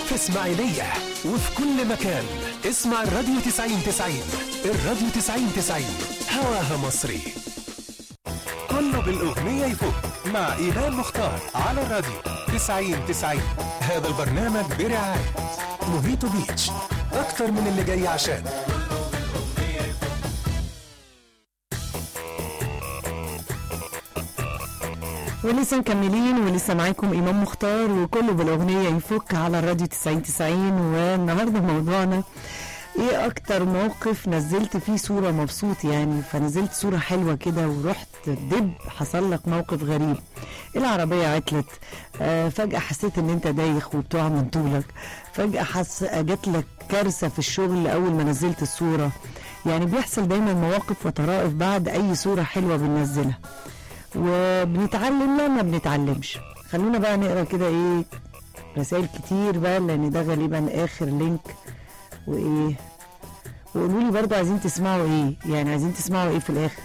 في اسماعيلية وفي كل مكان اسمع الراديو 90 90 الراديو 90 90 هواها مصري كله بالأغنية يفوق مع إيمان مختار على الراديو 90 90 هذا البرنامج برعاية موهيتو بيتش أكتر من اللي جاي عشان ولسه مكملين ولسه معاكم امام مختار وكله بالاغنيه يفك على الراديو 90 90 والنهارده موضوعنا ايه اكتر موقف نزلت فيه صوره مبسوط يعني فنزلت صوره حلوه كده ورحت دب حصل لك موقف غريب العربيه عطلت آه فجاه حسيت ان انت دايخ وبتقع من طولك فجاه حس جات لك كارثه في الشغل اول ما نزلت الصوره يعني بيحصل دايما مواقف وطرائف بعد اي صوره حلوه بننزلها وبنتعلم لا ما بنتعلمش خلونا بقى نقرا كده ايه رسائل كتير بقى لان ده غالبا اخر لينك وايه وقولوا لي برضه عايزين تسمعوا ايه يعني عايزين تسمعوا ايه في الاخر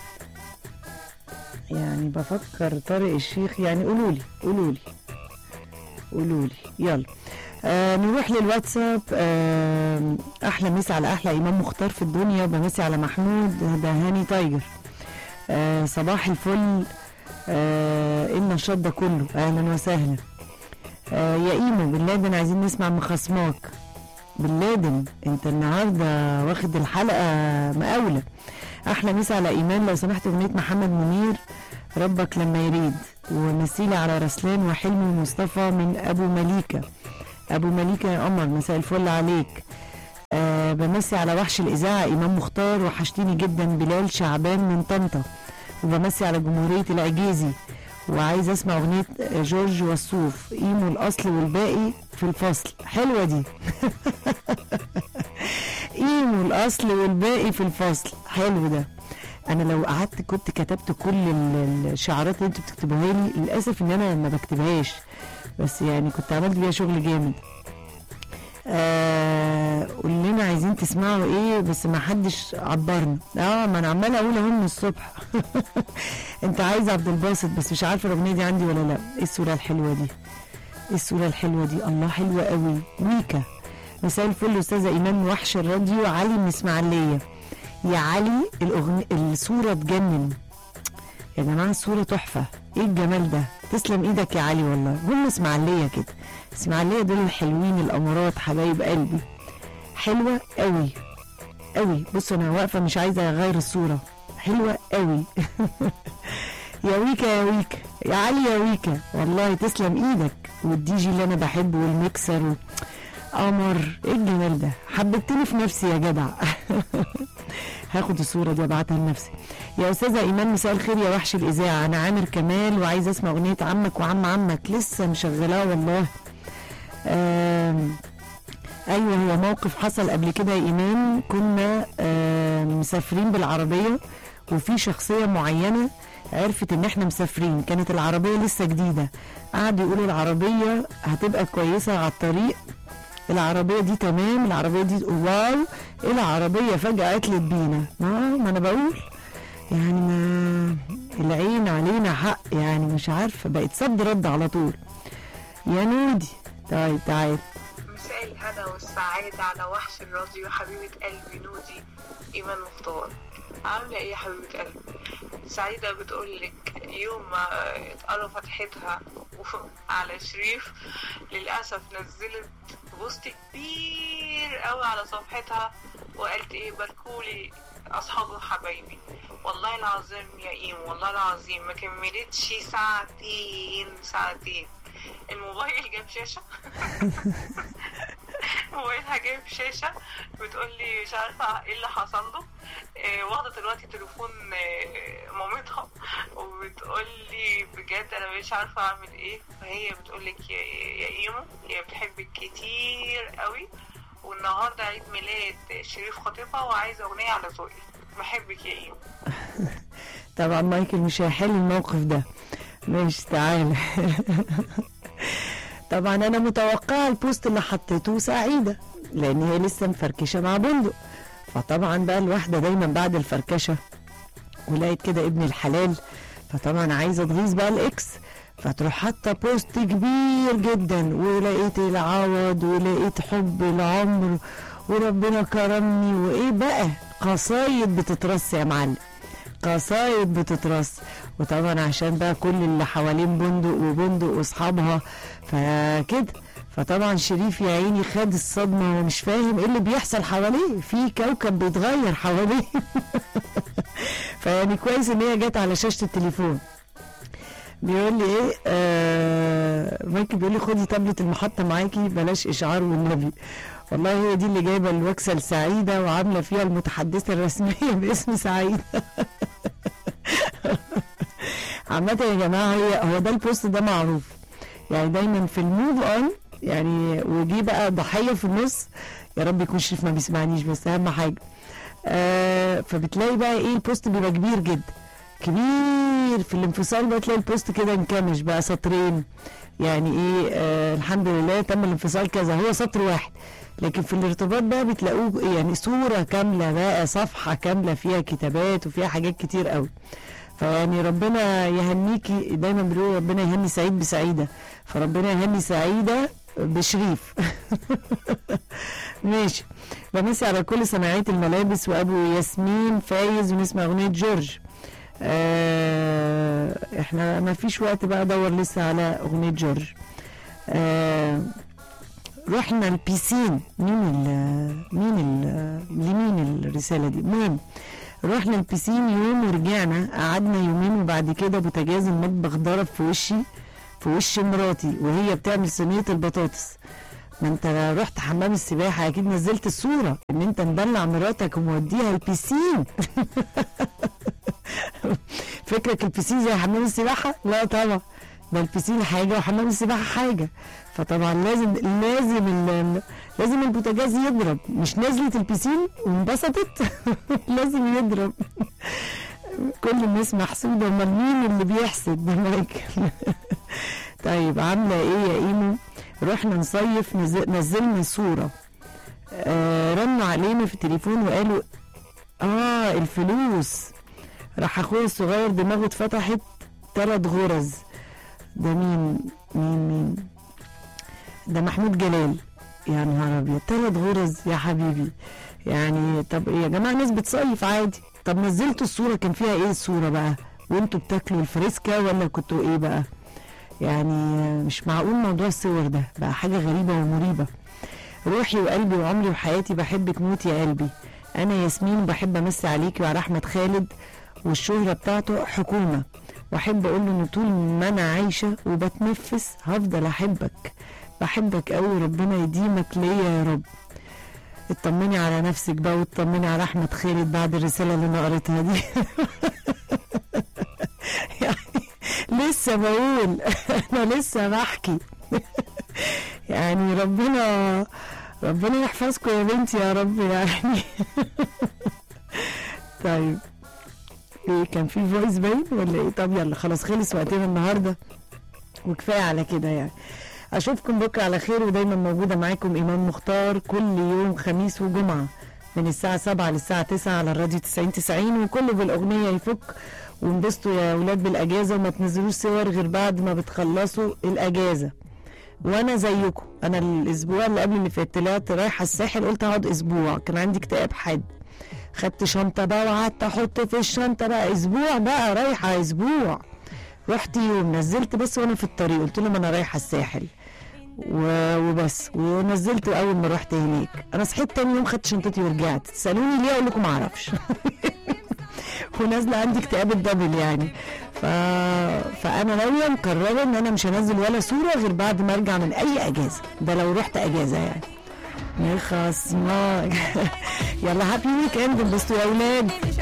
يعني بفكر طارق الشيخ يعني قولوا لي قولوا لي قولوا لي يلا آه نروح للواتساب آه احلى مسا على احلى امام مختار في الدنيا بمسي على محمود ده هاني تايجر آه صباح الفل آه إيه النشاط ده كله اهلا وسهلا آه يا ايمو بن لادن عايزين نسمع مخصماك بن لادن انت النهارده واخد الحلقه مقاوله احلى مسا على ايمان لو سمحت اغنيه محمد منير ربك لما يريد ومسيلي على رسلان وحلمي ومصطفى من ابو مليكه ابو مليكه يا قمر مساء الفل عليك آه بمسي على وحش الإذاعة إمام مختار وحشتيني جدا بلال شعبان من طنطا وبمسي على جمهورية العجيزي وعايز أسمع أغنية جورج وسوف إيمو الأصل والباقي في الفصل حلوة دي إيمو الأصل والباقي في الفصل حلو ده أنا لو قعدت كنت كتبت كل ال- الشعارات اللي انتوا بتكتبوها لي للأسف إن أنا ما بكتبهاش بس يعني كنت عملت بيها شغل جامد آه قول لنا عايزين تسمعوا ايه بس ما حدش عبرنا اه ما انا عماله اقول اهو من الصبح انت عايز عبد الباسط بس مش عارفه الاغنيه دي عندي ولا لا ايه الصوره الحلوه دي ايه الصوره الحلوه دي الله حلوه قوي ويكا مساء الفل استاذه ايمان وحش الراديو علي من اسماعيليه يا علي الأغن... الصوره تجنن يا جماعه الصوره تحفه ايه الجمال ده تسلم ايدك يا علي والله هم اسماعيليه كده اسماعيليه دول الحلوين الامارات حبايب قلبي حلوه قوي قوي بص انا واقفه مش عايزه اغير الصوره حلوه قوي يا ويكا يا ويكا يا علي يا ويكا والله تسلم ايدك والدي جي اللي انا بحبه والميكسر و... قمر ايه الجمال ده حببتني في نفسي يا جدع هاخد الصورة دي ابعتها لنفسي يا استاذة ايمان مساء الخير يا وحش الاذاعة انا عامر كمال وعايز اسمع اغنية عمك وعم عمك لسه مشغلاه والله آم، ايوه هو موقف حصل قبل كده يا ايمان كنا آم، مسافرين بالعربية وفي شخصية معينة عرفت ان احنا مسافرين كانت العربية لسه جديدة قعدوا يقولوا العربية هتبقى كويسة على الطريق العربية دي تمام العربية دي واو العربية فجأة قتلت بينا ما, ما انا بقول يعني ما العين علينا حق يعني مش عارفة بقت صد رد على طول يا نودي طيب تعال مساء الهنا والسعادة على وحش الراديو حبيبة قلبي نودي إيمان مختار عاملة إيه يا حبيبة قلبي؟ سعيدة بتقولك يوم ما اتقرا فتحتها على شريف للأسف نزلت بوست كبير قوي على صفحتها وقالت إيه باركولي أصحابي وحبايبي والله العظيم يا إيم والله العظيم ما كملتش ساعتين ساعتين الموبايل جاب شاشة موبايلها جايب شاشة بتقول لي مش عارفة ايه اللي حصل له إيه واخدة دلوقتي تليفون إيه مامتها وبتقول لي بجد انا مش عارفة اعمل ايه فهي بتقول لك يا, يا ايمو هي بتحبك كتير قوي والنهاردة عيد ميلاد شريف خطيبها وعايزة اغنية على ذوقي بحبك يا ايمو طبعا مايكل مش هيحل الموقف ده ماشي تعالى طبعا انا متوقعه البوست اللي حطيته سعيده لان هي لسه مفركشه مع بندق فطبعا بقى الواحده دايما بعد الفركشه ولقيت كده ابن الحلال فطبعا عايزه تغيظ بقى الاكس فتروح حاطه بوست كبير جدا ولقيت العوض ولقيت حب العمر وربنا كرمني وايه بقى قصايد بتترص يا معلم قصايد بتترص وطبعا عشان بقى كل اللي حوالين بندق وبندق واصحابها فكده فطبعا شريف يا عيني خد الصدمه ومش فاهم ايه اللي بيحصل حواليه في كوكب بيتغير حواليه فيعني كويس ان هي جت على شاشه التليفون بيقول لي ايه آه مايكل بيقول لي خدي تابلت المحطه معاكي بلاش اشعار والنبي والله هي دي اللي جايبه الوكسه السعيده وعامله فيها المتحدثه الرسميه باسم سعيد عامة يا جماعة هي هو ده البوست ده معروف يعني دايما في الموف اون يعني وجي بقى ضحية في النص يا رب يكون شريف ما بيسمعنيش بس أهم حاجة آه فبتلاقي بقى ايه البوست بيبقى كبير جدا كبير في الانفصال بقى تلاقي البوست كده انكمش بقى سطرين يعني ايه آه الحمد لله تم الانفصال كذا هو سطر واحد لكن في الارتباط بقى بتلاقوه يعني صورة كاملة بقى صفحة كاملة فيها كتابات وفيها حاجات كتير قوي فيعني ربنا يهنيكي دايما بيقولوا ربنا يهني سعيد بسعيدة فربنا يهني سعيدة بشريف ماشي بمسي على كل صناعية الملابس وابو ياسمين فايز ونسمع اغنية جورج آه احنا ما فيش وقت بقى ادور لسه على اغنية جورج آه رحنا البيسين مين ال مين ال لمين الرسالة دي المهم رحنا البيسين يوم ورجعنا قعدنا يومين وبعد كده بوتاجاز المطبخ ضرب في وشي في وش مراتي وهي بتعمل صينية البطاطس ما انت رحت حمام السباحة اكيد نزلت الصورة ان انت مدلع مراتك وموديها البيسين فكرك البيسين زي حمام السباحة لا طبعا ده البيسين حاجة وحمام السباحة حاجة فطبعا لازم لازم ال- لازم البوتاجاز يضرب مش نزلت البيسين وانبسطت لازم يضرب كل الناس محسودة امال مين اللي بيحسد ده مايكل طيب عاملة ايه يا ايمو رحنا نصيف نز- نزلنا صورة آه رنوا علينا في التليفون وقالوا اه الفلوس راح اخويا الصغير دماغه اتفتحت ثلاث غرز ده مين مين مين ده محمود جلال يا نهار ابيض ثلاث غرز يا حبيبي يعني طب ايه يا جماعه ناس بتصيف عادي طب نزلتوا الصوره كان فيها ايه الصوره بقى وانتوا بتاكلوا الفريسكا ولا كنتوا ايه بقى يعني مش معقول موضوع الصور ده بقى حاجه غريبه ومريبه روحي وقلبي وعمري وحياتي بحبك موت يا قلبي انا ياسمين وبحب امسي عليكي وعلى احمد خالد والشهرة بتاعته حكومة واحب اقول له ان طول ما انا عايشة وبتنفس هفضل احبك بحبك قوي ربنا يديمك ليا يا رب اطمني على نفسك بقى واطمني على احمد خالد بعد الرسالة اللي انا قريتها دي يعني لسه بقول انا لسه بحكي يعني ربنا ربنا يحفظكم يا بنتي يا رب يعني طيب ايه كان في فويس باين ولا ايه طب يلا خلاص خلص وقتنا النهارده وكفايه على كده يعني اشوفكم بكره على خير ودايما موجوده معاكم ايمان مختار كل يوم خميس وجمعه من الساعه 7 للساعه 9 على الراديو 90 90 وكله بالاغنيه يفك وانبسطوا يا اولاد بالاجازه وما تنزلوش صور غير بعد ما بتخلصوا الاجازه وانا زيكم انا الاسبوع اللي قبل اللي فات طلعت رايحه الساحل قلت هقعد اسبوع كان عندي اكتئاب حاد خدت شنطه بقى وقعدت احط في الشنطه بقى اسبوع بقى رايحه اسبوع رحت يوم نزلت بس وانا في الطريق قلت لهم انا رايحه الساحل و- وبس ونزلت اول ما رحت هناك انا صحيت تاني يوم خدت شنطتي ورجعت تسالوني ليه اقول لكم ما اعرفش ونازله عندي اكتئاب الدبل يعني ف... فانا ناويه مقرره ان انا مش هنزل ولا صوره غير بعد ما ارجع من اي اجازه ده لو رحت اجازه يعني نخص ما يلا هابي ويك اند انبسطوا يا اولاد